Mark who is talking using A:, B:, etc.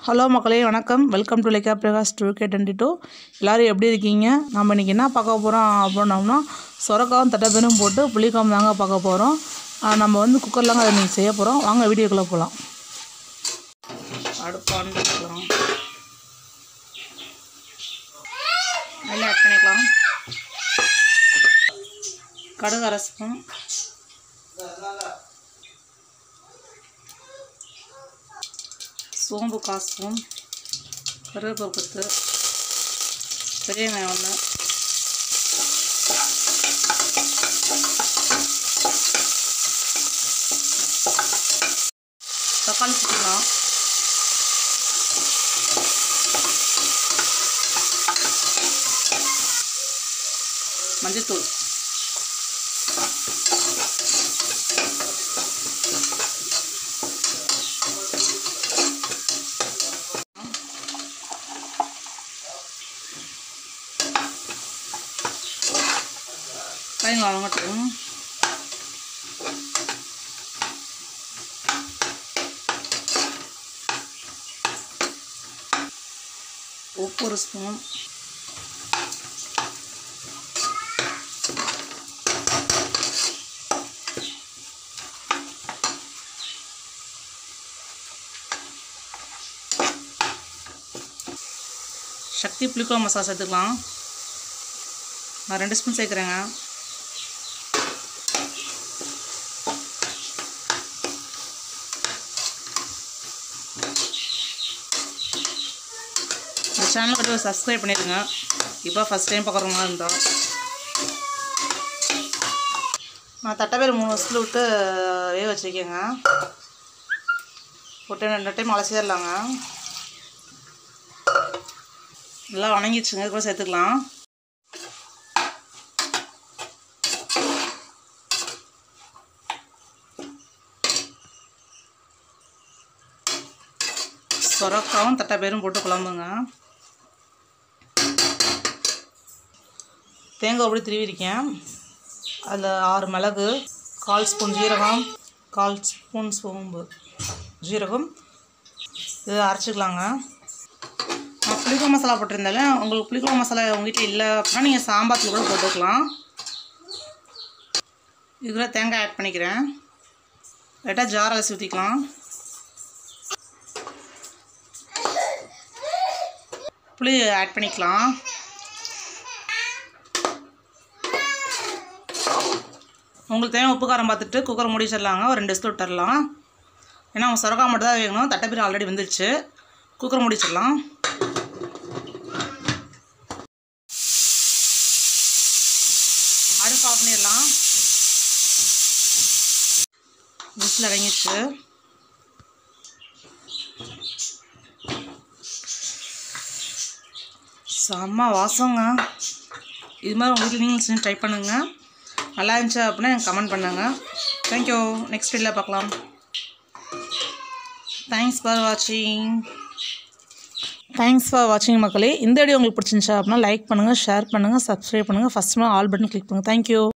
A: hello மக்களே வணக்கம் welcome to Lekha Prakash two K twenty two எல்லோரும் எப்படி இருக்கீங்க நம்ம இன்றைக்கி என்ன பார்க்க போகிறோம் அப்படின்னோம்னா சொரக்காவும் தட்டப்பேரும் போட்டு புளிக்காம தாங்க பார்க்க போகிறோம் நம்ம வந்து குக்கர்லாங்க அதை இன்றைக்கி செய்ய போகிறோம் வாங்க வீடியோக்குள்ளே போகலாம் அடுப்பு ஆன் பண்ணிக்கலாம் எல்லாம் ஆட் பண்ணிக்கலாம் கடுகு அரை ஸ்பூன் சோம்பு கால் ஸ்பூன் கருவேப்பிலை கொத்து பெரிய வெங்காயம் ஒன்று தக்காளி சுற்றிக்கலாம் மஞ்சத்தூள் காய்ங்க வதங்கட்டும் உப்பு ஒரு ஸ்பூன் சக்தி புளிக்குழம்பு மசாலா சேர்த்துக்கலாம் நான் ரெண்டு ஸ்பூன் சேர்க்குறேங்க இந்த சேனலுக்கு வந்து சப்ஸ்கிரைப் பண்ணிடுங்க இப்போ ஃபஸ்ட் டைம் பார்க்குற மாதிரி இருந்தால் நான் தட்டைப்பேர் மூணு வருஷத்தில் விட்டு வேக வச்சுருக்கேங்க போட்டு ரெண்டு டைம் அலசிடலாங்க நல்லா வணங்கிடுச்சுங்க இது கூட சேர்த்துக்கலாம் சொரக்காவும் தட்டைப்பேரும் போட்டு குழம்புங்க தேங்காய் அப்படி திருவிருக்கேன் அதில் ஆறு மிளகு கால் ஸ்பூன் ஜீரகம் கால் ஸ்பூன் சோம்பு ஜீரகம் இது அரைச்சிக்கலாங்க நான் புளிக்குழம்பு மசாலா போட்டிருந்தாலும் உங்களுக்கு புளிக்குழம்பு மசாலா உங்கள் வீட்டில் இல்லை அப்படின்னா நீங்கள் சாம்பார் கூட போட்டுக்கலாம் இதுக்குள்ள தேங்காய் ஆட் பண்ணிக்கிறேன் லைட்டாக ஜார் அலசி ஊற்றிக்கலாம் புளி ஆட் பண்ணிக்கலாம் உங்களுக்கு தேவை உப்பு காரம் பார்த்துட்டு குக்கரை முடிச்சிடலாங்க ஒரு ரெண்டு விசில் விட்டுறலாம் ஏன்னா அவங்க சொரக்கா மட்டும் தான் வேகணும் தட்டைப்பீரை ஆல்ரெடி வந்துருச்சு குக்கரை முடிச்சிடலாம் அடுப்பு ஆஃப் பண்ணிடலாம் விசில் அடங்கிடுச்சு செம்ம வாசங்க இது மாதிரி உங்கள் வீட்டில் நீங்களும் செஞ்சு ட்ரை பண்ணுங்கள் நல்லா இருந்துச்சு அப்படின்னா எனக்கு கமெண்ட் பண்ணுங்கள் தேங்க்யூ நெக்ஸ்ட் வீடியோவில் பார்க்கலாம் தேங்க்ஸ் ஃபார் வாட்சிங் தேங்க்ஸ் ஃபார் வாட்சிங் மக்களே இந்த வீடியோ உங்களுக்கு பிடிச்சிருந்துச்சா அப்படின்னா லைக் பண்ணுங்கள் ஷேர் பண்ணுங்கள் சப்ஸ்கிரைப் பண்ணுங்கள் ஃபஸ்ட் ஆல் பட்டன் கிளிக் பண்ணுங்கள் தேங்க்யூ